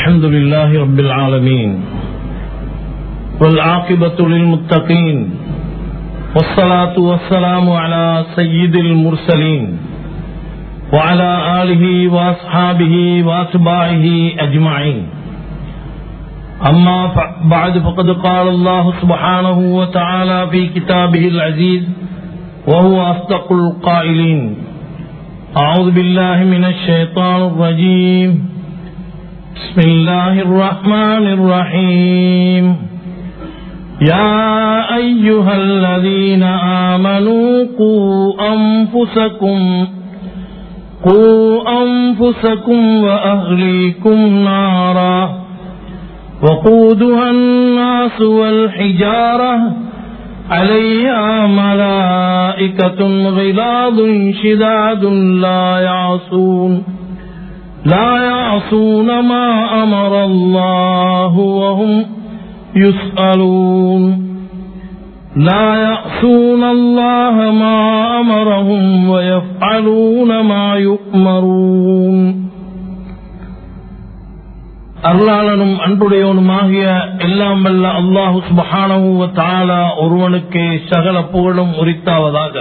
الحمد لله رب العالمين والعاقبة للمتقين والصلاة والسلام على سيد المرسلين وعلى آله وأصحابه وأتباعه أجمعين أما بعد فقد قال الله سبحانه وتعالى في كتابه العزيز وهو أصدق القائلين أعوذ بالله من الشيطان الرجيم بسم الله الرحمن الرحيم يا أيها الذين آمنوا قوا أنفسكم قوا أنفسكم وأهليكم نارا وقودها الناس والحجارة عليها ملائكة غلاظ شداد لا يعصون لا يعصون ما أمر الله وهم يسألون لا يعصون الله ما أمرهم ويفعلون ما يؤمرون அருளாளனும் அன்புடையவனுமாகிய எல்லாம் வல்ல அல்லாஹு சுபஹானஹு தாலா ஒருவனுக்கே சகல புகழும் உரித்தாவதாக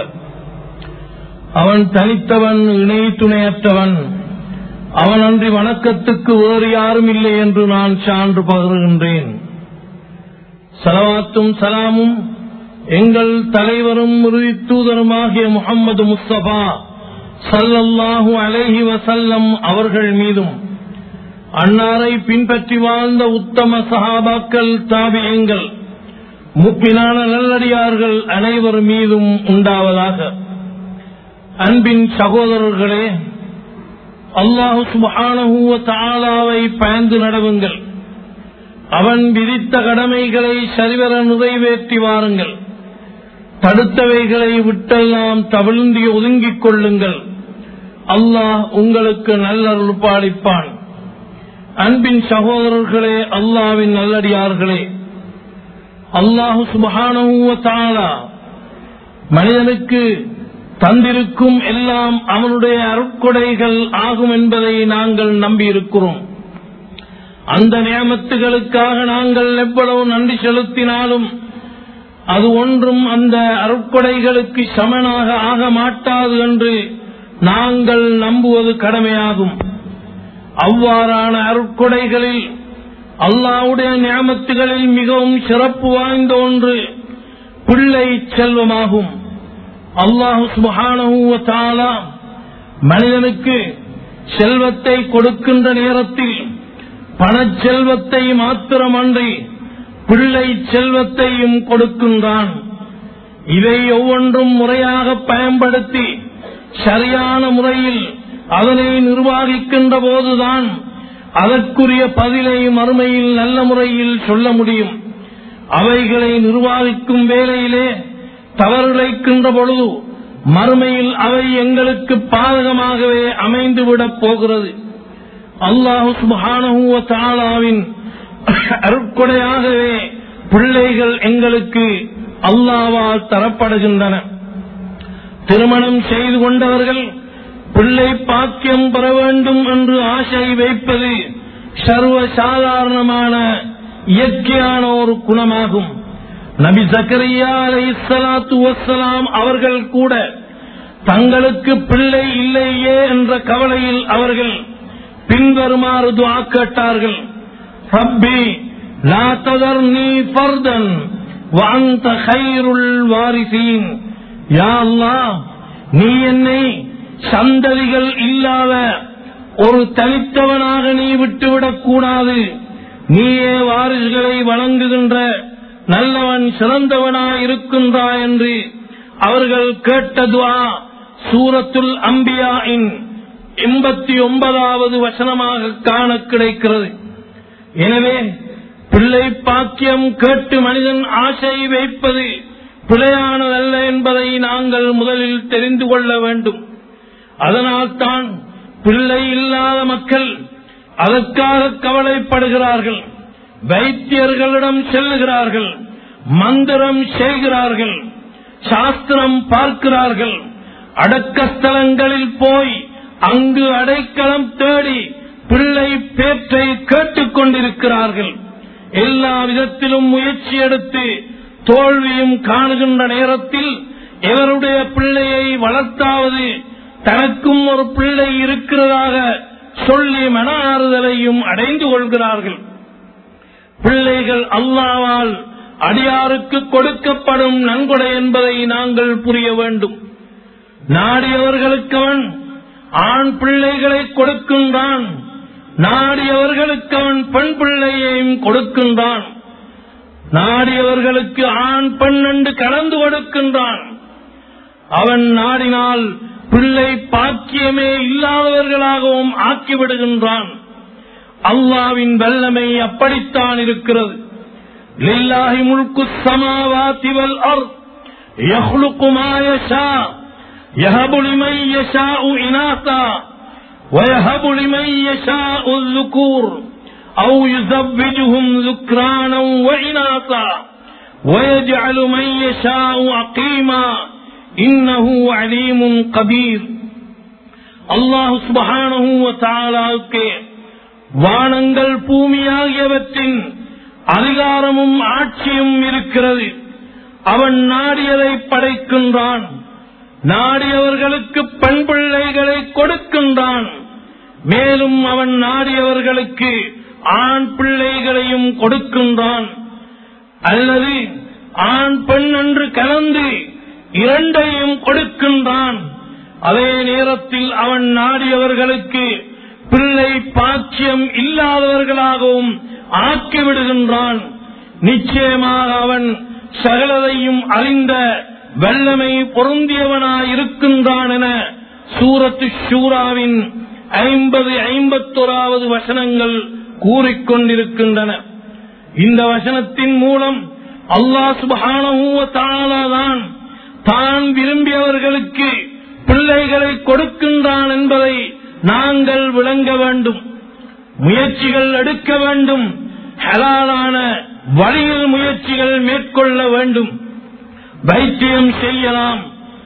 அவன் தனித்தவன் இணை துணையற்றவன் அவன் அன்றி வணக்கத்துக்கு வேறு யாரும் இல்லை என்று நான் சான்று பகருகின்றேன் சலவாத்தும் சலாமும் எங்கள் தலைவரும் தூதருமாகிய முகம்மது முஸ்தபா சல்லல்லாஹு அலைஹி வசல்லம் அவர்கள் மீதும் அன்னாரை பின்பற்றி வாழ்ந்த உத்தம சஹாபாக்கள் தாபியங்கள் முப்பினான நல்லடியார்கள் அனைவர் மீதும் உண்டாவதாக அன்பின் சகோதரர்களே அல்லாஹு சுபானஹூவ தாலாவை பயந்து நடவுங்கள் அவன் விதித்த கடமைகளை சரிவர நிறைவேற்றி வாருங்கள் தடுத்தவைகளை விட்டெல்லாம் தவிழ்ந்தி ஒதுங்கிக் கொள்ளுங்கள் அல்லாஹ் உங்களுக்கு நல்லருள் பாலிப்பான் அன்பின் சகோதரர்களே அல்லாவின் நல்லடியார்களே அல்லாஹு சுபஹானா மனிதனுக்கு தந்திருக்கும் எல்லாம் அவனுடைய அருட்கொடைகள் ஆகும் என்பதை நாங்கள் நம்பியிருக்கிறோம் அந்த நியமத்துகளுக்காக நாங்கள் எவ்வளவு நன்றி செலுத்தினாலும் அது ஒன்றும் அந்த அருட்கொடைகளுக்கு சமனாக ஆக மாட்டாது என்று நாங்கள் நம்புவது கடமையாகும் அவ்வாறான அருட்கொடைகளில் அல்லாவுடைய நியமத்துகளில் மிகவும் சிறப்பு வாய்ந்த ஒன்று பிள்ளை செல்வமாகும் அல்லாஹு சுபஹானா மனிதனுக்கு செல்வத்தை கொடுக்கின்ற நேரத்தில் பணச்செல்வத்தை மாத்திரமன்றி பிள்ளை செல்வத்தையும் கொடுக்கின்றான் இதை ஒவ்வொன்றும் முறையாக பயன்படுத்தி சரியான முறையில் அதனை நிர்வாகிக்கின்ற போதுதான் அதற்குரிய பதிலை மறுமையில் நல்ல முறையில் சொல்ல முடியும் அவைகளை நிர்வாகிக்கும் வேளையிலே தவறிழைக்கின்ற பொழுது மறுமையில் அவை எங்களுக்கு பாதகமாகவே அமைந்துவிடப் போகிறது அல்லாஹு சுபானுவ தாலாவின் அருட்கொடையாகவே பிள்ளைகள் எங்களுக்கு அல்லாவால் தரப்படுகின்றன திருமணம் செய்து கொண்டவர்கள் பிள்ளை பாக்கியம் பெற வேண்டும் என்று ஆசை வைப்பது சர்வ சாதாரணமான இயற்கையான ஒரு குணமாகும் நபி சக்கரையா அலை சலாத்து வசலாம் அவர்கள் கூட தங்களுக்கு பிள்ளை இல்லையே என்ற கவலையில் அவர்கள் பின்வருமாறு துவா கேட்டார்கள் ரப்பி லா ததர்னி ஃபர்தன் வஅன்த கைருல் வாரிசீன் யா அல்லாஹ் நீ என்னை சந்ததிகள் இல்லாத ஒரு தனித்தவனாக நீ விட்டுவிடக் கூடாது நீயே வாரிசுகளை வழங்குகின்ற நல்லவன் சிறந்தவனாய் இருக்கின்றாய் என்று அவர்கள் கேட்டதுவா சூரத்துல் அம்பியாயின் எண்பத்தி ஒன்பதாவது வசனமாக காண கிடைக்கிறது எனவே பிள்ளை பாக்கியம் கேட்டு மனிதன் ஆசை வைப்பது பிழையானதல்ல என்பதை நாங்கள் முதலில் தெரிந்து கொள்ள வேண்டும் அதனால்தான் பிள்ளை இல்லாத மக்கள் அதற்காக கவலைப்படுகிறார்கள் வைத்தியர்களிடம் செல்லுகிறார்கள் மந்திரம் செய்கிறார்கள் சாஸ்திரம் பார்க்கிறார்கள் அடக்க ஸ்தலங்களில் போய் அங்கு அடைக்கலம் தேடி பிள்ளை பேற்றை கேட்டுக் கொண்டிருக்கிறார்கள் எல்லா விதத்திலும் முயற்சி எடுத்து தோல்வியும் காணுகின்ற நேரத்தில் இவருடைய பிள்ளையை வளர்த்தாவது தனக்கும் ஒரு பிள்ளை இருக்கிறதாக சொல்லி மன ஆறுதலையும் அடைந்து கொள்கிறார்கள் பிள்ளைகள் அல்லாவால் அடியாருக்கு கொடுக்கப்படும் நன்கொடை என்பதை நாங்கள் புரிய வேண்டும் நாடியவர்களுக்கு அவன் ஆண் பிள்ளைகளை கொடுக்கின்றான் நாடியவர்களுக்கு அவன் பெண் பிள்ளையையும் கொடுக்கின்றான் நாடியவர்களுக்கு ஆண் பெண் என்று கலந்து கொடுக்கின்றான் அவன் நாடினால் பிள்ளை பாக்கியமே இல்லாதவர்களாகவும் ஆக்கிவிடுகின்றான் அல்லாவின் வல்லமை அப்படித்தான் இருக்கிறது லில்லாஹி முல்கு சமாவாதி வல் அர்த் யஹ்லுகு மா யஷா யஹபு லிமன் யஷாஉ இனாஸா ويهب لمن يشاء الذكور أو يزوجهم ذكرانا وإناثا ويجعل من يشاء عقيما إنه عليم قدير அல்லாஹு சுபஹானஹு வ தஆலாவுக்கு வானங்கள் பூமி ஆகியவற்றின் அதிகாரமும் ஆட்சியும் இருக்கிறது அவன் நாடியதை படைக்கின்றான் நாடியவர்களுக்கு பெண் பிள்ளைகளை கொடுக்கின்றான் மேலும் அவன் நாடியவர்களுக்கு ஆண் பிள்ளைகளையும் கொடுக்கின்றான் அல்லது ஆண் பெண் என்று கலந்து இரண்டையும் கொடுக்கின்றான் அதே நேரத்தில் அவன் நாடியவர்களுக்கு பிள்ளை பாக்கியம் இல்லாதவர்களாகவும் ஆக்கிவிடுகின்றான் நிச்சயமாக அவன் சகலதையும் அறிந்த வல்லமை பொருந்தியவனாயிருக்கின்றான் என சூரத்து ஷூராவின் ஐம்பது ஐம்பத்தோராவது வசனங்கள் கூறிக்கொண்டிருக்கின்றன இந்த வசனத்தின் மூலம் அல்லாஹ் சுபானதான் தான் விரும்பியவர்களுக்கு பிள்ளைகளை கொடுக்கின்றான் என்பதை நாங்கள் விளங்க வேண்டும் முயற்சிகள் எடுக்க வேண்டும் ஹலாலான வழியில் முயற்சிகள் மேற்கொள்ள வேண்டும் வைத்தியம் செய்யலாம்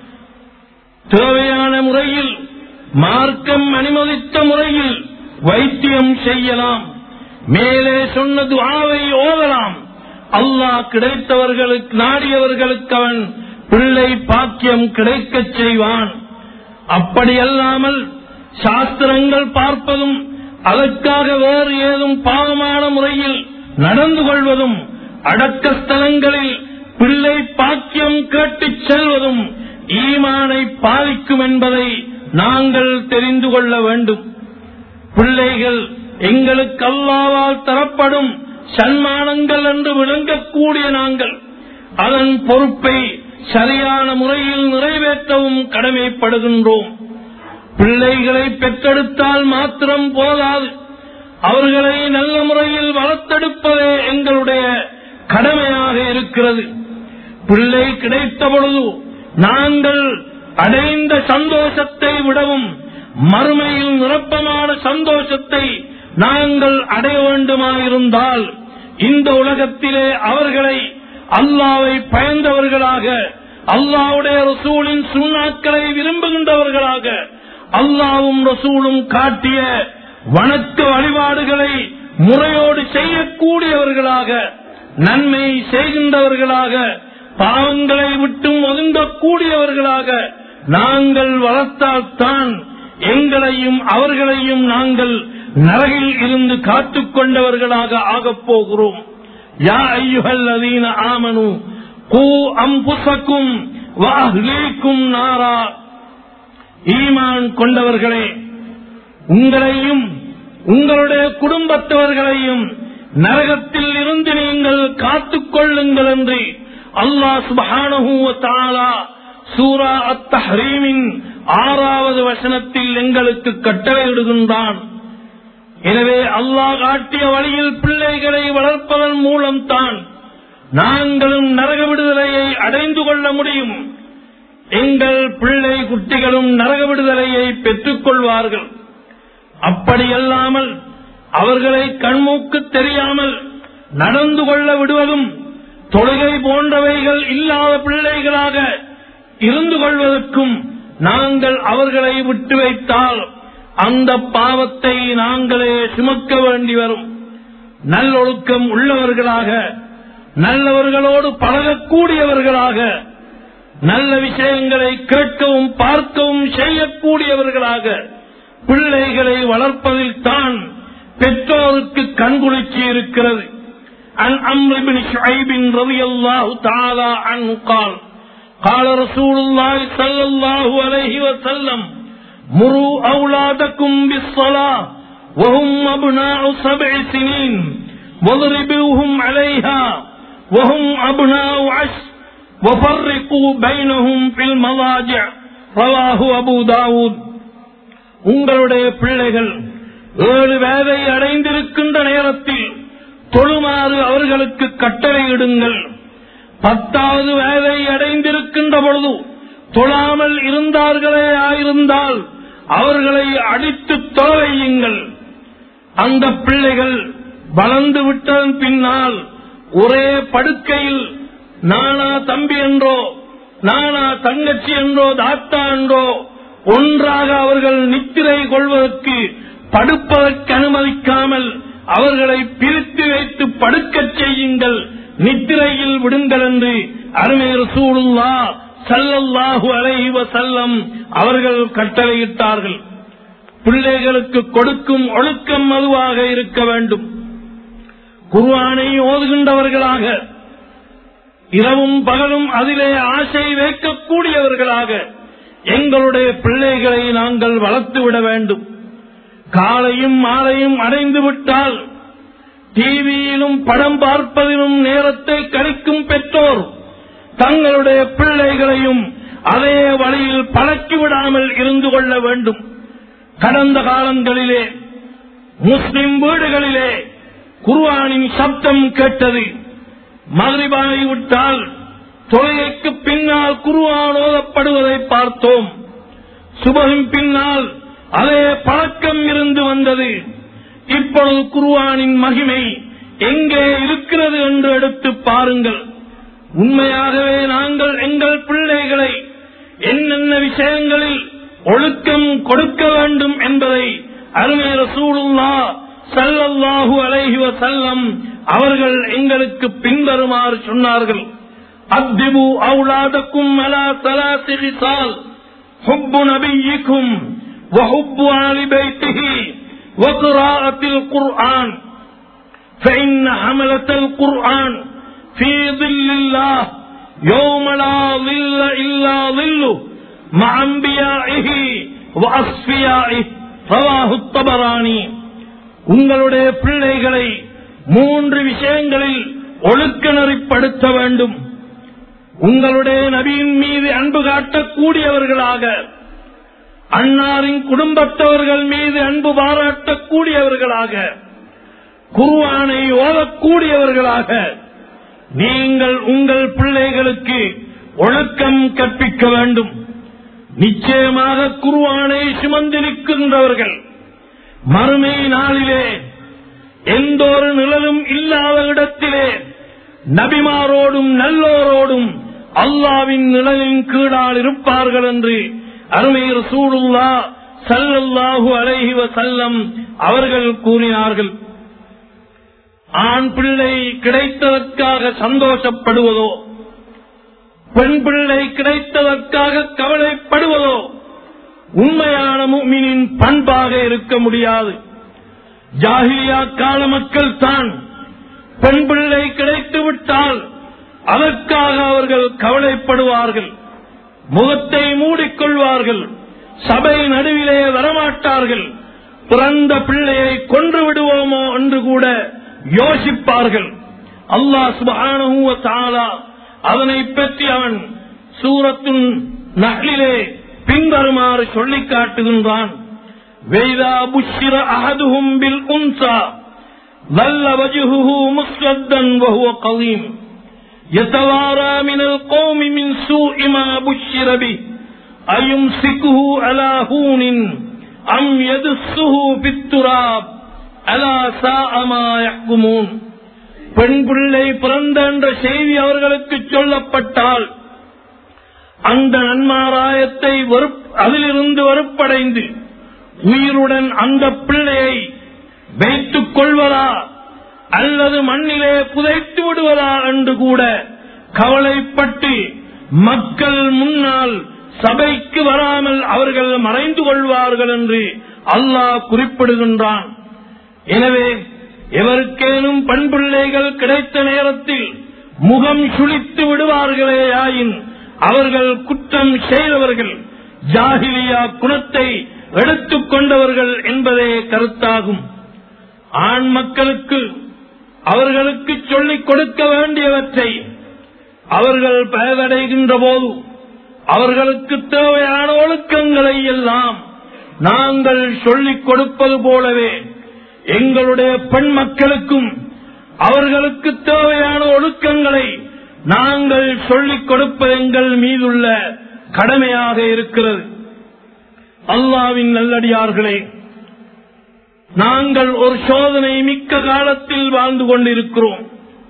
தேவையான முறையில் மார்க்கம் அனுமதித்த முறையில் வைத்தியம் செய்யலாம் மேலே சொன்ன துஆவை ஓதலாம் அல்லாஹ் கிடைத்தவர்களுக்கு நாடியவர்களுக்கு அவன் பிள்ளை பாக்கியம் கிடைக்கச் செய்வான் அப்படியல்லாமல் சாஸ்திரங்கள் பார்ப்பதும் அதற்காக வேறு ஏதும் பாவமான முறையில் நடந்து கொள்வதும் அடக்க ஸ்தலங்களில் பிள்ளை பாக்கியம் கேட்டுச் செல்வதும் ஈமானை பாதிக்கும் என்பதை நாங்கள் தெரிந்து கொள்ள வேண்டும் பிள்ளைகள் எங்களுக்கு அல்லாவால் தரப்படும் சன்மானங்கள் என்று விளங்கக்கூடிய நாங்கள் அதன் பொறுப்பை சரியான முறையில் நிறைவேற்றவும் கடமைப்படுகின்றோம் பிள்ளைகளை பெற்றெடுத்தால் மாத்திரம் போதாது அவர்களை நல்ல முறையில் வளர்த்தெடுப்பதே எங்களுடைய கடமையாக இருக்கிறது பிள்ளை கிடைத்த பொழுது நாங்கள் அடைந்த சந்தோஷத்தை விடவும் மறுமையில் நிரப்பமான சந்தோஷத்தை நாங்கள் அடைய வேண்டுமாயிருந்தால் இந்த உலகத்திலே அவர்களை அல்லாவை பயந்தவர்களாக அல்லாவுடைய ரசூலின் சுண்ணாக்களை விரும்புகின்றவர்களாக அல்லாவும் ரசூலும் காட்டிய வணக்க வழிபாடுகளை முறையோடு செய்யக்கூடியவர்களாக நன்மை செய்கின்றவர்களாக பாவங்களை விட்டும் ஒதுங்கக்கூடியவர்களாக நாங்கள் வளர்த்தால்தான் எங்களையும் அவர்களையும் நாங்கள் நரகில் இருந்து காத்துக் கொண்டவர்களாக ஆகப் போகிறோம் யா ஐயுகல் அதீன ஆமனு கூ அம்புசக்கும் வாஹ்லீக்கும் நாரா ஈமான் கொண்டவர்களே உங்களையும் உங்களுடைய குடும்பத்தவர்களையும் நரகத்தில் இருந்து நீங்கள் காத்துக் கொள்ளுங்கள் என்று அல்லாஹ் சுபஹானஹு வ தஆலா சூரா அத்தஹரீமின் ஆறாவது வசனத்தில் எங்களுக்கு கட்டளையிடுகின்றான் எனவே அல்லாஹ் காட்டிய வழியில் பிள்ளைகளை வளர்ப்பதன் மூலம்தான் நாங்களும் நரக விடுதலையை அடைந்து கொள்ள முடியும் எங்கள் பிள்ளை குட்டிகளும் நரக விடுதலையை பெற்றுக் கொள்வார்கள் அப்படியல்லாமல் அவர்களை கண்மூக்கு தெரியாமல் நடந்து கொள்ள விடுவதும் தொழுகை போன்றவைகள் இல்லாத பிள்ளைகளாக இருந்து கொள்வதற்கும் நாங்கள் அவர்களை விட்டு வைத்தால் அந்த பாவத்தை நாங்களே சுமக்க வேண்டி வரும் நல்லொழுக்கம் உள்ளவர்களாக நல்லவர்களோடு பழகக்கூடியவர்களாக நல்ல விஷயங்களை கேட்கவும் பார்க்கவும் செய்யக்கூடியவர்களாக பிள்ளைகளை வளர்ப்பதில் தான் பெற்றோருக்கு கண்குளிர்ச்சி இருக்கிறது عن عمرو بن شعيب رضي الله تعالى عنه قال قال رسول الله صلى الله عليه وسلم مروا أولادكم بالصلاة وهم أبناء سبع سنين واضربوهم عليها وهم أبناء عشر وفرقوا بينهم في المضاجع رواه أبو داود உங்களுடைய பிள்ளைகள் ஏழு வேதை அடைந்திருக்கின்ற நேரத்தில் தொழுமாறு அவர்களுக்கு கட்டளையிடுங்கள் பத்தாவது வேலை அடைந்திருக்கின்ற பொழுது தொழாமல் இருந்தார்களே ஆயிருந்தால் அவர்களை அடித்து தொலையுங்கள் அந்த பிள்ளைகள் வளர்ந்து விட்டதன் பின்னால் ஒரே படுக்கையில் நானா தம்பி என்றோ நானா தங்கச்சி என்றோ தாத்தா என்றோ ஒன்றாக அவர்கள் நித்திரை கொள்வதற்கு படுப்பதற்கு அனுமதிக்காமல் அவர்களை பிரித்து வைத்து படுக்கச் செய்யுங்கள் நித்திரையில் விடுங்கள் என்று அருமை ரசூலுல்லா சல்லல்லாஹு அலைஹி வஸல்லம் அவர்கள் கட்டளையிட்டார்கள் பிள்ளைகளுக்கு கொடுக்கும் ஒழுக்கம் அதுவாக இருக்க வேண்டும் குர்ஆனை ஓதுகின்றவர்களாக இரவும் பகலும் அதிலே ஆசை வைக்கக்கூடியவர்களாக எங்களுடைய பிள்ளைகளை நாங்கள் வளர்த்து விட வேண்டும் காலையும் மாலையும் அடைந்து விட்டால் டிவியிலும் படம் பார்ப்பதிலும் நேரத்தை கழிக்கும் பெற்றோர் தங்களுடைய பிள்ளைகளையும் அதே வழியில் பழக்கிவிடாமல் இருந்து கொள்ள வேண்டும் கடந்த காலங்களிலே முஸ்லிம் வீடுகளிலே குர்ஆனின் சப்தம் கேட்டது மகிழ்வாகி விட்டால் தொழுகைக்கு பின்னால் குருவான் ஓதப்படுவதை பார்த்தோம் சுபகின் பின்னால் அதே பழக்கம் இருந்து வந்தது இப்பொழுது குருவானின் மகிமை எங்கே இருக்கிறது என்று எடுத்து பாருங்கள் உண்மையாகவே நாங்கள் எங்கள் பிள்ளைகளை என்னென்ன விஷயங்களில் ஒழுக்கம் கொடுக்க வேண்டும் என்பதை அருமை ரசூலுல்லா சல்லல்லாஹு அலைஹி வஸல்லம் அவர்கள் எங்களுக்கு பின்வருமாறு சொன்னார்கள் அத்திபு அவுலாதக்கும் அலா சலாசி கிசால் حب نبيكم وحب آل بيته وقراءة القرآن فإن حملة القرآن في ظل الله يوم لا ظل إلا ظله مع أنبيائه وأصفيائه رواه الطبراني உங்களுடைய பிள்ளைகளை மூன்று விஷயங்களில் ஒழுக்க நெறிப்படுத்த வேண்டும் உங்களுடைய நபியின் மீது அன்பு காட்டக்கூடியவர்களாக அன்னாரின் குடும்பத்தவர்கள் மீது அன்பு பாராட்டக்கூடியவர்களாக குருவானை ஓதக்கூடியவர்களாக நீங்கள் உங்கள் பிள்ளைகளுக்கு ஒழுக்கம் கற்பிக்க வேண்டும் நிச்சயமாக குருவானை சுமந்திருக்கின்றவர்கள் மறுமை நாளிலே எந்த ஒரு நிழலும் இல்லாத இடத்திலே நபிமாரோடும் நல்லோரோடும் அல்லாவின் நிழலின் கீழால் இருப்பார்கள் என்று அருமை ரசூலுல்லா சல்லல்லாஹு அலைஹி வஸல்லம் அவர்கள் கூறினார்கள் ஆண் பிள்ளை கிடைத்ததற்காக சந்தோஷப்படுவதோ பெண் பிள்ளை கிடைத்ததற்காக கவலைப்படுவதோ உண்மையான முக்மினின் பண்பாக இருக்க முடியாது ஜாகிலியா கால மக்கள் தான் பெண் பிள்ளை கிடைத்து விட்டால் அதற்காக அவர்கள் கவலைப்படுவார்கள் முகத்தை மூடிக்கொள்வார்கள் சபை நடுவிலே வரமாட்டார்கள் பிறந்த பிள்ளையை கொன்று விடுவோமோ என்று கூட யோசிப்பார்கள் அல்லாஹ் சுபஹானஹு வ தஆலா அதனை பற்றி அவன் சூரத்துன் நஹ்லிலே பின்வருமாறு சொல்லிக் காட்டுகின்றான் وَإِذَا بُشِّرَ أَحَدُهُمْ بِالْأُنْثَى ظَلَّ وَجْهُهُ مُسْوَدًّا وَهُوَ قَضِيمٌ يَتَوَارَى مِنَ الْقَوْمِ مِنْ سُوءِ مَا بُشِّرَ بِهِ أَيُمْسِكُهُ عَلَى هُونٍ أَمْ يَدُسُّهُ فِي التُّرَابِ أَلَا سَاءَ مَا يَحْكُمُونَ பெண் பிள்ளை பிறந்த என்ற செய்தி அவர்களுக்கு சொல்லப்பட்டால் அந்த நன்மாராயத்தை வெறுப்- அதிலிருந்து வெறுப்படைந்து உயிருடன் அந்த பிள்ளையை வைத்துக் கொள்வதா அல்லது மண்ணிலே புதைத்து விடுவதா என்று கூட கவலைப்பட்டு மக்கள் முன்னால் சபைக்கு வராமல் அவர்கள் மறைந்து கொள்வார்கள் என்று அல்லாஹ் குறிப்பிடுகின்றான் எனவே எவருக்கேனும் பண்புள்ளைகள் கிடைத்த நேரத்தில் முகம் சுழித்து விடுவார்களேயாயின் அவர்கள் குற்றம் செய்தவர்கள் ஜாகிலியா குணத்தை எடுத்துக் கொண்டவர்கள் என்பதே கருத்தாகும் ஆண் மக்களுக்கு அவர்களுக்கு சொல்லிக் கொடுக்க வேண்டியவற்றை அவர்கள் பயனடைகின்ற போது அவர்களுக்கு தேவையான ஒழுக்கங்களை எல்லாம் நாங்கள் சொல்லிக் கொடுப்பது போலவே எங்களுடைய பெண் மக்களுக்கும் அவர்களுக்கு தேவையான ஒழுக்கங்களை நாங்கள் சொல்லிக் கொடுப்பது எங்கள் மீதுள்ள கடமையாக இருக்கிறது அல்லாவின் நல்லடியார்களே நாங்கள் ஒரு சோதனை மிக்க காலத்தில் வாழ்ந்து கொண்டிருக்கிறோம்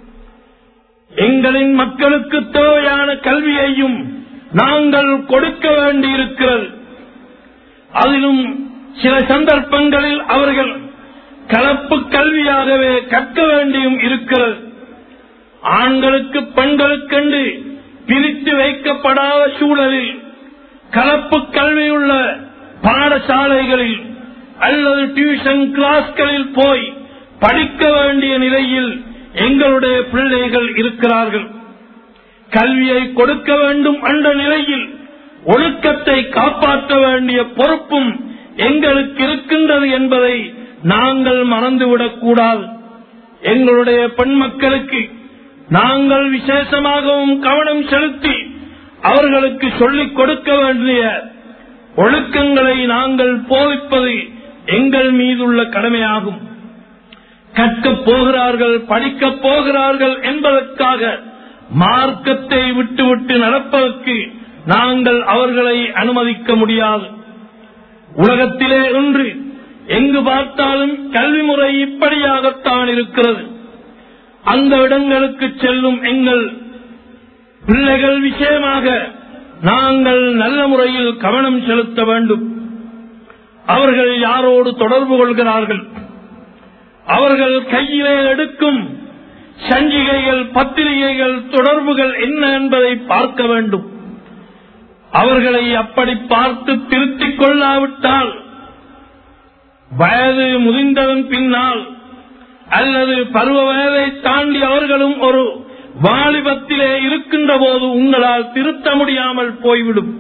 எங்களின் மக்களுக்கு தேவையான கல்வியையும் நாங்கள் கொடுக்க வேண்டியிருக்கிறது அதிலும் சில சந்தர்ப்பங்களில் அவர்கள் கலப்பு கல்வியாகவே கற்க வேண்டியும் இருக்கிறது ஆண்களுக்கு பெண்களுக்கென்று பிரித்து வைக்கப்படாத சூழலில் கலப்பு கல்வியுள்ள பாடசாலைகளில் அல்லது டியூஷன் கிளாஸ்களில் போய் படிக்க வேண்டிய நிலையில் எங்களுடைய பிள்ளைகள் இருக்கிறார்கள் கல்வியை கொடுக்க வேண்டும் என்ற நிலையில் ஒழுக்கத்தை காப்பாற்ற வேண்டிய பொறுப்பும் எங்களுக்கு இருக்கின்றது என்பதை நாங்கள் மறந்துவிடக் கூடாது எங்களுடைய பெண் மக்களுக்கு நாங்கள் விசேஷமாகவும் கவனம் செலுத்தி அவர்களுக்கு சொல்லிக் கொடுக்க வேண்டிய ஒழுக்கங்களை நாங்கள் போதிப்பது எங்கள் மீதுள்ள கடமையாகும் கற்கப் போகிறார்கள் படிக்கப் போகிறார்கள் என்பதற்காக மார்க்கத்தை விட்டுவிட்டு நடப்பதற்கு நாங்கள் அவர்களை அனுமதிக்க முடியாது உலகத்திலே இன்று எங்கு பார்த்தாலும் கல்வி முறை இப்படியாகத்தான் இருக்கிறது அந்த இடங்களுக்கு செல்லும் எங்கள் பிள்ளைகள் விஷயமாக நாங்கள் நல்ல முறையில் கவனம் செலுத்த வேண்டும் அவர்கள் யாரோடு தொடர்பு கொள்கிறார்கள் அவர்கள் கையிலே எடுக்கும் சஞ்சிகைகள் பத்திரிகைகள் தொடர்புகள் என்ன என்பதை பார்க்க வேண்டும் அவர்களை அப்படி பார்த்து திருத்திக் கொள்ளாவிட்டால் வயது முதிர்ந்ததன் பின்னால் அல்லது பருவ வயதை தாண்டி அவர்களும் ஒரு வாலிபத்திலே இருக்கின்ற போது உங்களால் திருத்த முடியாமல் போய்விடும்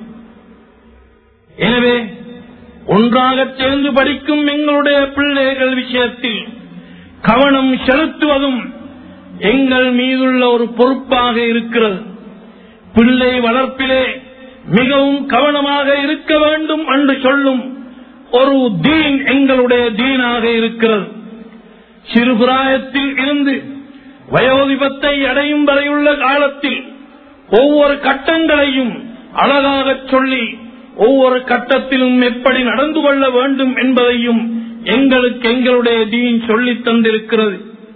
எனவே ஒன்றாக சேர்ந்து படிக்கும் எங்களுடைய பிள்ளைகள் விஷயத்தில் கவனம் செலுத்துவதும் எங்கள் மீதுள்ள ஒரு பொறுப்பாக இருக்கிறது பிள்ளை வளர்ப்பிலே மிகவும் கவனமாக இருக்க வேண்டும் என்று சொல்லும் ஒரு தீன் எங்களுடைய தீனாக இருக்கிறது சிறுபிராயத்தில் இருந்து வயோதிபத்தை அடையும் வரையுள்ள காலத்தில் ஒவ்வொரு கட்டங்களையும் அழகாக சொல்லி ஒவ்வொரு கட்டத்திலும் எப்படி நடந்து கொள்ள வேண்டும் என்பதையும் எங்களுக்கு எங்களுடைய தீன் சொல்லித் தந்திருக்கிறது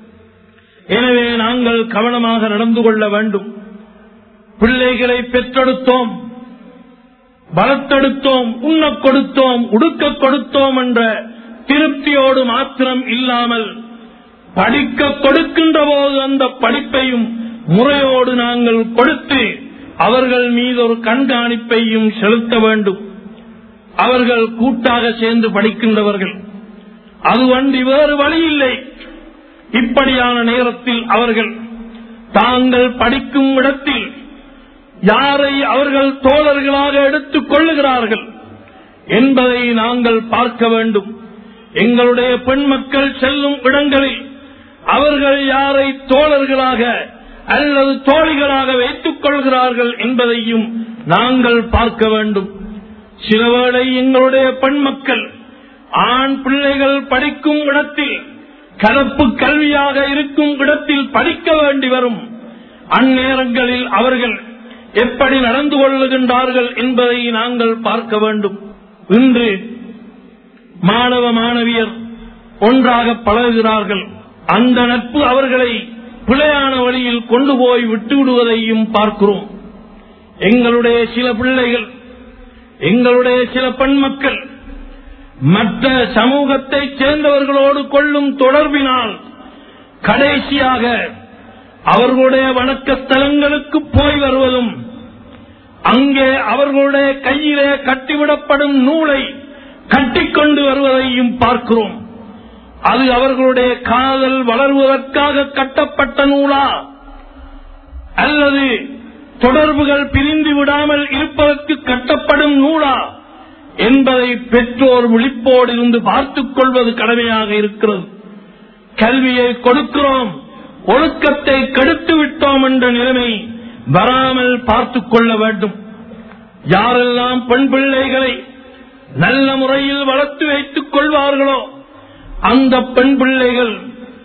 எனவே நாங்கள் கவனமாக நடந்து கொள்ள வேண்டும் பிள்ளைகளை பெற்றெடுத்தோம் வளர்த்தெடுத்தோம் உண்ணக் கொடுத்தோம் உடுக்க கொடுத்தோம் என்ற திருப்தியோடு மாத்திரம் இல்லாமல் படிக்க கொடுக்கின்ற போது அந்த படிப்பையும் முறையோடு நாங்கள் கொடுத்து அவர்கள் மீது ஒரு கண்காணிப்பையும் செலுத்த வேண்டும் அவர்கள் கூட்டாக சேர்ந்து படிக்கின்றவர்கள் அது வண்டி வேறு வழி இல்லை இப்படியான நேரத்தில் அவர்கள் தாங்கள் படிக்கும் இடத்தில் யாரை அவர்கள் தோழர்களாக எடுத்துக் கொள்ளுகிறார்கள் என்பதை நாங்கள் பார்க்க வேண்டும் எங்களுடைய பெண் மக்கள் செல்லும் இடங்களில் அவர்கள் யாரை தோழர்களாக அல்லது தோழிகளாக வைத்துக் கொள்கிறார்கள் என்பதையும் நாங்கள் பார்க்க வேண்டும் சிலவேளை எங்களுடைய பெண் மக்கள் ஆண் பிள்ளைகள் படிக்கும் இடத்தில் கலப்பு கல்வியாக இருக்கும் இடத்தில் படிக்க வேண்டி வரும் அந்நேரங்களில் அவர்கள் எப்படி நடந்து கொள்ளுகின்றார்கள் என்பதை நாங்கள் பார்க்க வேண்டும் இன்று மாணவ மாணவியர் ஒன்றாக பழகுகிறார்கள் அந்த நட்பு அவர்களை பிழையான வழியில் கொண்டு போய் விட்டுவிடுவதையும் பார்க்கிறோம் எங்களுடைய சில பிள்ளைகள் எங்களுடைய சில பெண் மக்கள் மற்ற சமூகத்தைச் சேர்ந்தவர்களோடு கொள்ளும் தொடர்பினால் கடைசியாக அவர்களுடைய வணக்க ஸ்தலங்களுக்கு போய் வருவதும் அங்கே அவர்களுடைய கையிலே கட்டிவிடப்படும் நூலை கட்டிக்கொண்டு வருவதையும் பார்க்கிறோம் அது அவர்களுடைய காதல் வளர்வதற்காக கட்டப்பட்ட நூலா அல்லது தொடர்புகள் பிரிந்து விடாமல் இருப்பதற்கு கட்டப்படும் நூலா என்பதை பெற்றோர் விழிப்போடு இருந்து பார்த்துக் கொள்வது கடமையாக இருக்கிறது கல்வியை கொடுக்கிறோம் ஒழுக்கத்தை கெடுத்து விட்டோம் என்ற நிலைமை வராமல் பார்த்துக் கொள்ள வேண்டும் யாரெல்லாம் பெண் பிள்ளைகளை நல்ல முறையில் வளர்த்து வைத்துக் கொள்வார்களோ அந்த பெண் பிள்ளைகள்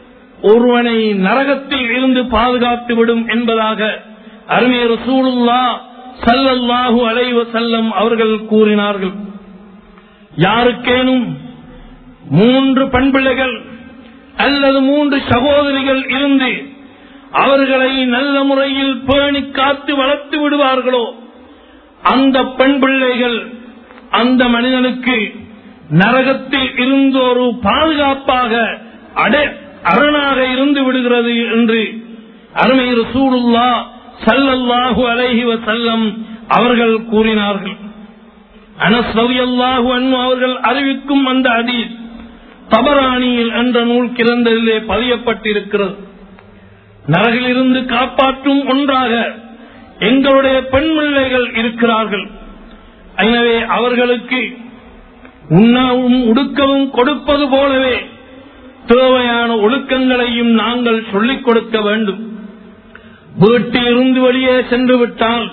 ஒருவனை நரகத்தில் இருந்து பாதுகாத்து விடும் என்பதாக அருமை ரசூலுல்லா சல்லல்லாஹு அலைவ செல்லம் அவர்கள் கூறினார்கள் யாருக்கேனும் மூன்று பெண் பிள்ளைகள் அல்லது மூன்று சகோதரிகள் இருந்து அவர்களை நல்ல முறையில் பேணி காத்து வளர்த்து விடுவார்களோ அந்த பெண் பிள்ளைகள் அந்த மனிதனுக்கு நரகத்தில் இருந்து ஒரு பாதுகாப்பாக அடை அரணாக இருந்து விடுகிறது என்று அருமை ரசூலுல்லா சல்லல்லாஹு அலைஹி வசல்லம் அவர்கள் கூறினார்கள் அனஸ் ரலியல்லாஹு அன்ஹு அவர்கள் அறிவிக்கும் அந்த ஹதீஸ் தபராணியில் என்ற நூல் கிரந்ததிலே பதியப்பட்டிருக்கிறது நரகிலிருந்து காப்பாற்றும் ஒன்றாக எங்களுடைய பெண் பிள்ளைகள் இருக்கிறார்கள் எனவே அவர்களுக்கு உண்ணவும் உடுக்கவும் கொடுப்பது போலவே தேவையான ஒழுக்கங்களையும் நாங்கள் சொல்லிக் கொடுக்க வேண்டும் வீட்டிலிருந்து வெளியே சென்று விட்டால்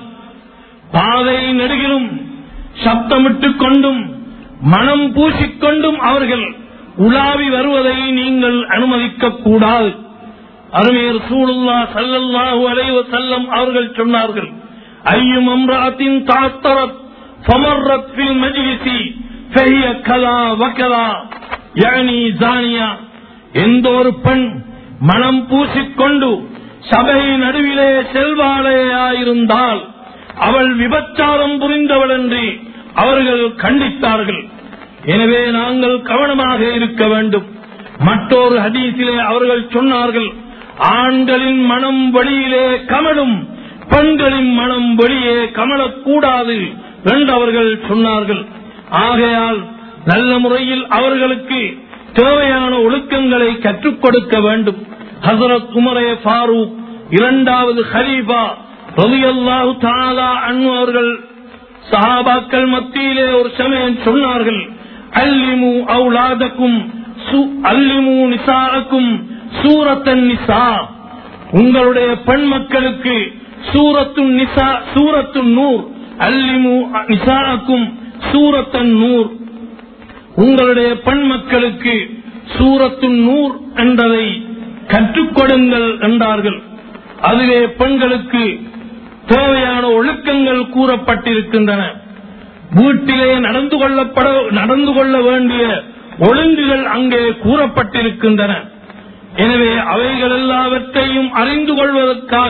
பாதை நெடுகிலும் சப்தமிட்டுக் கொண்டும் மனம் பூசிக்கொண்டும் அவர்கள் உலாவி வருவதை நீங்கள் அனுமதிக்க கூடாது அருமையர் சூழுல்லா சல்லல்லாஹு அலைவ செல்லம் அவர்கள் சொன்னார்கள் ஐயும் அம்ராத்தின் தாத்தரத் ஃபமர்ரத் ஃபில் மஜ்லிசி ஃபஹிய கதா வகதா யானி ஜானியா எந்த ஒரு பெண் மனம் பூசிக்கொண்டு சபை நடுவிலே செல்வாளையாயிருந்தால் அவள் விபச்சாரம் புரிந்தவள் என்று அவர்கள் கண்டித்தார்கள் எனவே நாங்கள் கவனமாக இருக்க வேண்டும் மற்றொரு ஹதீஸிலே அவர்கள் சொன்னார்கள் ஆண்களின் மனம் வெளியிலே கமலும் பெண்களின் மனம் வெளியே கமலக்கூடாது என்று அவர்கள் சொன்னார்கள் ஆகையால் நல்ல முறையில் அவர்களுக்கு தேவையான ஒழுக்கங்களை கற்றுக் கொடுக்க வேண்டும் ஹசரத் உமரே ஃபாரூக் இரண்டாவது ஹலீஃபா ரலியல்லாஹு தஆலா அன்ஹு அவர்கள் சஹாபாக்கள் மத்தியிலே ஒரு சமயம் சொன்னார்கள் அல்லிமு அவுலாதக்கும் அல்லிமு நிசாஅக்கும் சூரத்தன் நிசா உங்களுடைய பெண் மக்களுக்கு சூரத்து நிசா சூரத்து நூர் அல்லிமு நிசாஅக்கும் சூரத்தன் நூர் உங்களுடைய பெண் மக்களுக்கு சூரத்து நூர் என்பதை கற்றுக் கொடுங்கள் என்றார்கள் அதிலே பெண்களுக்கு தேவையான ஒழுக்கங்கள் கூறப்பட்டிருக்கின்றன வீட்டிலே நடந்து கொள்ளப்பட நடந்து கொள்ள வேண்டிய ஒழுங்குகள் அங்கே கூறப்பட்டிருக்கின்றன எனவே அவைகள் எல்லாவற்றையும் அறிந்து கொள்வதற்காக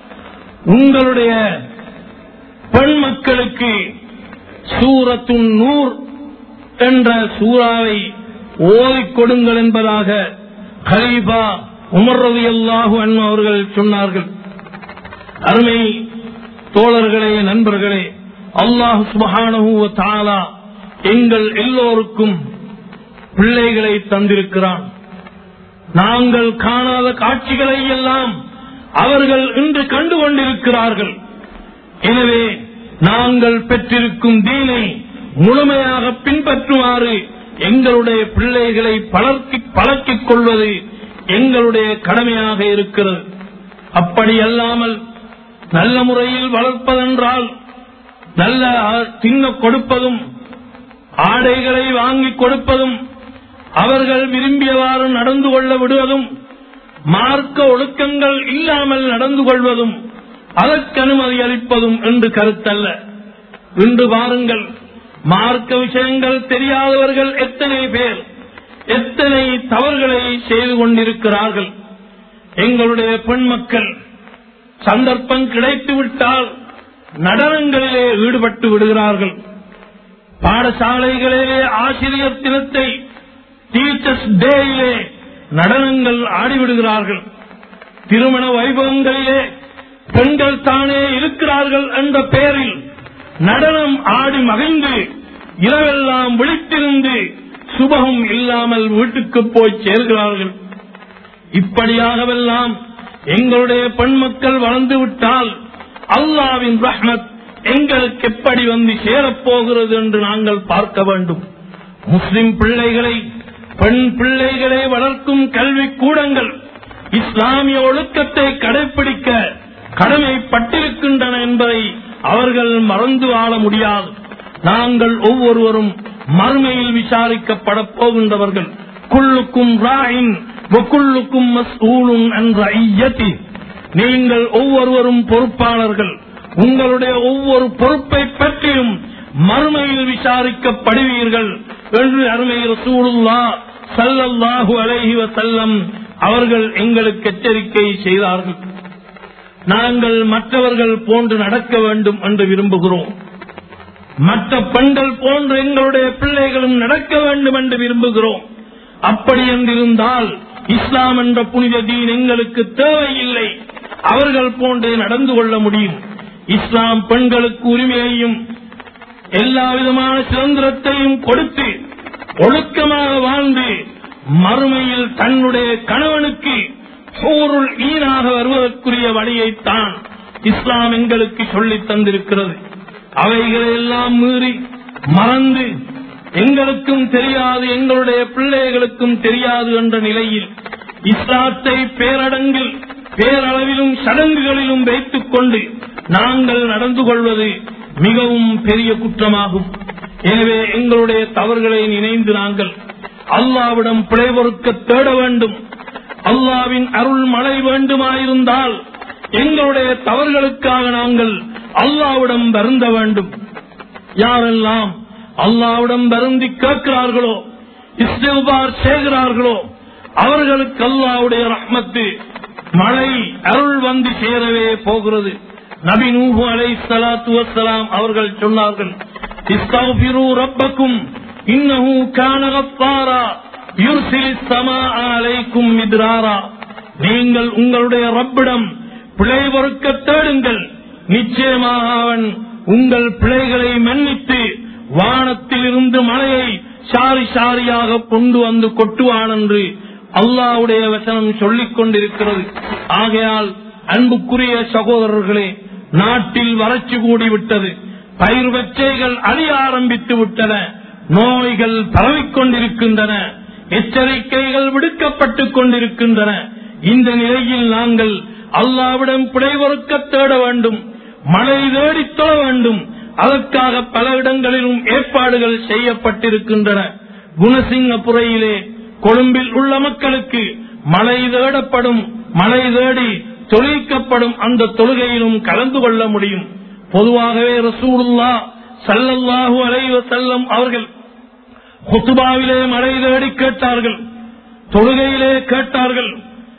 உங்களுடைய பெண் மக்களுக்கு சூரத்து நூர் என்ற சூறாவை ஓதிக் கொடுங்கள் என்பதாக ஹலீஃபா உமர் ரவி அல்லாஹு அன்மு அவர்கள் சொன்னார்கள் அருமை தோழர்களே நண்பர்களே அல்லாஹு சுபஹானஹு வ தஆலா எங்கள் எல்லோருக்கும் பிள்ளைகளை தந்திருக்கிறான் நாங்கள் காணாத காட்சிகளை எல்லாம் அவர்கள் இன்று கண்டு கொண்டிருக்கிறார்கள் எனவே நாங்கள் பெற்றிருக்கும் தீனை முழுமையாக பின்பற்றுமாறு எங்களுடைய பிள்ளைகளை பழக்கி பழக்கிக் கொள்வது எங்களுடைய கடமையாக இருக்கிறது அப்படி அல்லாமல் நல்ல முறையில் வளர்ப்பதென்றால் நல்ல தின்ன கொடுப்பதும் ஆடைகளை வாங்கி கொடுப்பதும் அவர்கள் விரும்பியவாறு நடந்து கொள்ள விடுவதும் மார்க்க ஒழுக்கங்கள் இல்லாமல் நடந்து கொள்வதும் அதற்கு அனுமதி அளிப்பதும் என்று கருத்தல்ல இன்று பாருங்கள் மார்க்க விஷயங்கள் தெரியாதவர்கள் எத்தனை பேர் எத்தனை தவறுகளை செய்து கொண்டிருக்கிறார்கள் எங்களுடைய பெண் மக்கள் சந்தர்ப்பம் கிடைத்து விட்டால் நடனங்களிலே ஈடுபட்டு விடுகிறார்கள் பாடசாலைகளிலே ஆசிரியர் தினத்தை டீச்சர்ஸ் டேயிலே நடனங்கள் ஆடிவிடுகிறார்கள் திருமண வைபவங்களிலே பெண்கள் தானே இருக்கிறார்கள் என்ற பெயரில் நடனம் ஆடி மகிழ்ந்து இரவெல்லாம் விழித்திருந்து சுபகம் இல்லாமல் வீட்டுக்கு போய் சேர்கிறார்கள் இப்படியாகவெல்லாம் எங்களுடைய பெண் மக்கள் வளர்ந்து விட்டால் அல்லாவின் ரஹ்மத் எங்களுக்கு எப்படி வந்து சேரப்போகிறது என்று நாங்கள் பார்க்க வேண்டும் முஸ்லிம் பிள்ளைகளை பெண் பிள்ளைகளை வளர்க்கும் கல்வி கூடங்கள் இஸ்லாமிய ஒழுக்கத்தை கடைபிடிக்க கடமைப்பட்டிருக்கின்றன என்பதை அவர்கள் மறந்து வாழ முடியாது நாங்கள் ஒவ்வொருவரும் மறுமையில் விசாரிக்கப்பட போகின்றவர்கள் குள்ளுக்கும் ராயின் வக்குள்ளுக்கும் மஸ்ஊலும் என்ற ஐயத்தி நீங்கள் ஒவ்வொருவரும் பொறுப்பாளர்கள் உங்களுடைய ஒவ்வொரு பொறுப்பை பற்றியும் மறுமையில் விசாரிக்கப்படுவீர்கள் என்று அருமை ரசூலுல்லா சல்லல்லாஹு அலைஹி வஸல்லம் அவர்கள் எங்களுக்கு எச்சரிக்கை செய்தார்கள் நாங்கள் மற்றவர்கள் போன்று நடக்க வேண்டும் என்று விரும்புகிறோம் மற்ற பெண்கள் போன்று எங்களுடைய பிள்ளைகளும் நடக்க வேண்டும் என்று விரும்புகிறோம் அப்படி என்றிருந்தால் இஸ்லாம் என்ற புனித தீன் எங்களுக்கு தேவையில்லை அவர்கள் போன்றே நடந்து கொள்ள முடியும் இஸ்லாம் பெண்களுக்கு உரிமையையும் எல்லா விதமான சுதந்திரத்தையும் கொடுத்து ஒழுக்கமாக வாழ்ந்து மறுமையில் தன்னுடைய கணவனுக்கு சோருள் ஈனாக வருவதற்குரிய வழியைத்தான் இஸ்லாம் எங்களுக்கு சொல்லித் தந்திருக்கிறது அவைகளையெல்லாம் மீறி மறந்து எங்களுக்கும் தெரியாது எங்களுடைய பிள்ளைகளுக்கும் தெரியாது என்ற நிலையில் இஸ்லாத்தை பேரடங்கில் பேரளவிலும் சடங்குகளிலும் வைத்துக் கொண்டு நாங்கள் நடந்து கொள்வது மிகவும் பெரிய குற்றமாகும் எனவே எங்களுடைய தவறுகளை நினைந்து நாங்கள் அல்லாவிடம் பிழை பொறுக்க தேட வேண்டும் அல்லாவின் அருள் மழை வேண்டுமாயிருந்தால் எங்களுடைய தவறுகளுக்காக நாங்கள் அல்லாவிடம் வருந்த வேண்டும் யாரெல்லாம் அல்லாவிடம் வருந்தி கேட்கிறார்களோ இஸ்தில்பார் செய்கிறார்களோ அவர்களுக்கு அல்லாவுடைய ரஹ்மத்து மழை அருள் வந்து சேரவே போகிறது நபி நூஹு அலை சலாத்து வசலாம் அவர்கள் சொன்னார்கள் இஸ்தஃபிரு ரப்பக்கும் இன்னஹு கான கஃபாரா யுர்சிலிஸ் ஸமாஅ அலைக்கும் மித்ராரா நீங்கள் உங்களுடைய ரப்பிடம் பிழை பொறுக்க தேடுங்கள் நிச்சயமாக அவன் உங்கள் பிழைகளை மன்னித்து வானத்தில் இருந்து மழையை சாரி சாரியாக கொண்டு வந்து கொட்டுவான் என்று அல்லாவுடைய வசனம் சொல்லிக் கொண்டிருக்கிறது ஆகையால் அன்புக்குரிய சகோதரர்களே நாட்டில் வறட்சி கூடிவிட்டது பயிர் வெச்சைகள் அழிய ஆரம்பித்து விட்டன நோய்கள் பரவிக் கொண்டிருக்கின்றன எச்சரிக்கைகள் விடுக்கப்பட்டுக் கொண்டிருக்கின்றன இந்த நிலையில் நாங்கள் அல்லாவிடம் பிழைவறுக்க தேட வேண்டும் மழை தேடித் தொழ வேண்டும் அதற்காக பல இடங்களிலும் ஏற்பாடுகள் செய்யப்பட்டிருக்கின்றன குணசிங்கபுரையிலே கொழும்பில் உள்ள மக்களுக்கு மழை தேடப்படும் மழை தேடி தொழிக்கப்படும் அந்த தொழுகையிலும் கலந்து கொள்ள முடியும் பொதுவாகவே ரசூலுல்லா சல்லல்லாஹு அலைவ செல்லம் அவர்கள் குத்துபாவிலே மழை தேடி கேட்டார்கள் தொழுகையிலே கேட்டார்கள்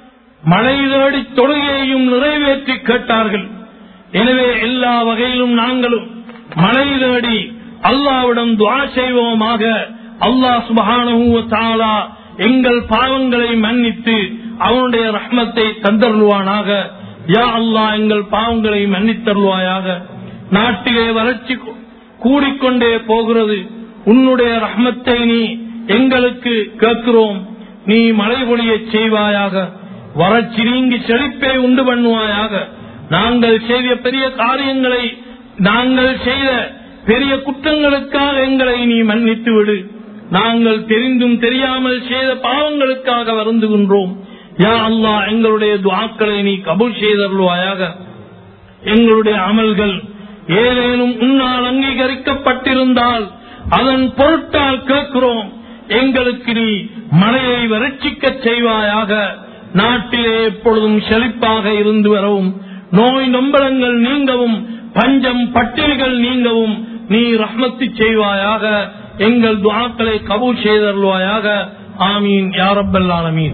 மழை தேடி தொழுகையையும் நிறைவேற்றி கேட்டார்கள் எனவே எல்லா வகையிலும் நாங்களும் மழை தேடி அல்லாவிடம் துவா செய்வோமாக அல்லாஹ் சுபஹானஹு தாலா எங்கள் பாவங்களை மன்னித்து அவனுடைய ரஹ்மத்தை தந்தருள்வானாக யா அல்லாஹ் எங்கள் பாவங்களை மன்னித்தருள்வாயாக நாட்டிலே வறட்சி கூ- கூடிக்கொண்டே போகிறது உன்னுடைய ரஹ்மத்தை நீ எங்களுக்கு கேட்கிறோம் நீ மழை பொழியச் செய்வாயாக வறட்சி நீங்கி செழிப்பை உண்டு பண்ணுவாயாக நாங்கள் செய்த பெரிய காரியங்களை நாங்கள் செய்த பெரிய குற்றங்களுக்காக எங்களை நீ மன்னித்து விடு நாங்கள் தெரிந்தும் தெரியாமல் செய்த பாவங்களுக்காக வருந்துகின்றோம் யா அல்லாஹ் எங்களுடைய துவாக்களை நீ கபூல் செய்தருள்வாயாக எங்களுடைய அமல்கள் ஏதேனும் உன்னால் அங்கீகரிக்கப்பட்டிருந்தால் அதன் பொருட்டால் கேட்கிறோம் எங்களுக்கு நீ மழையை வறட்சிக்கச் செய்வாயாக நாட்டிலே எப்பொழுதும் செழிப்பாக இருந்து வரவும் நோய் நொம்பலங்கள் நீங்கவும் பஞ்சம் பட்டினிகள் நீங்கவும் நீ ரஹ்மத்து செய்வாயாக எங்கள் துவாக்களை கபூல் செய்தருள்வாயாக ஆமீன் யாரப்பல் ஆலமீன்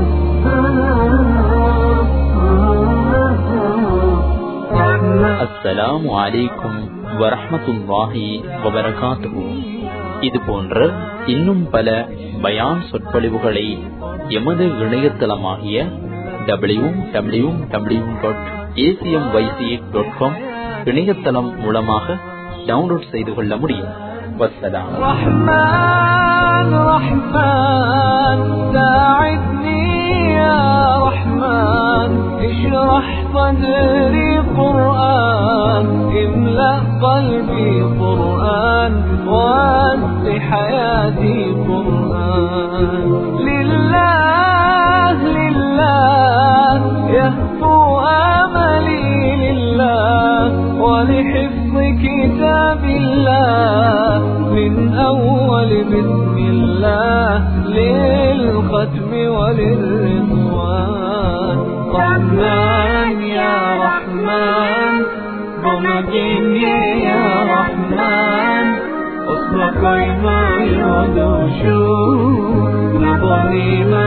அஸ்ஸலாம் வஸ்ஸலாமு அலைக்கும் வரஹ்மத்துல்லாஹி வபரகாத்துஹு இது போன்ற இன்னும் பல பயான் சொற்பொழிவுகளை எமது இணையதளமாகிய W W W dot ACM YC dot com இணையதளம் மூலமாக டவுன்லோட் செய்து கொள்ள முடியும் வஸ்ஸலாம் رحمن رحمن ساعدني يا رحمن اشرح صدري قرآن املأ قلبي قرآن واسع حياتي قرآن لله لله يهفو املي لله ولحفظ كتاب الله من أول بسم الله للختم وللرضوان رحمن يا رحمن بمجيني يا رحمن أصبح ما يدوشو نبني ما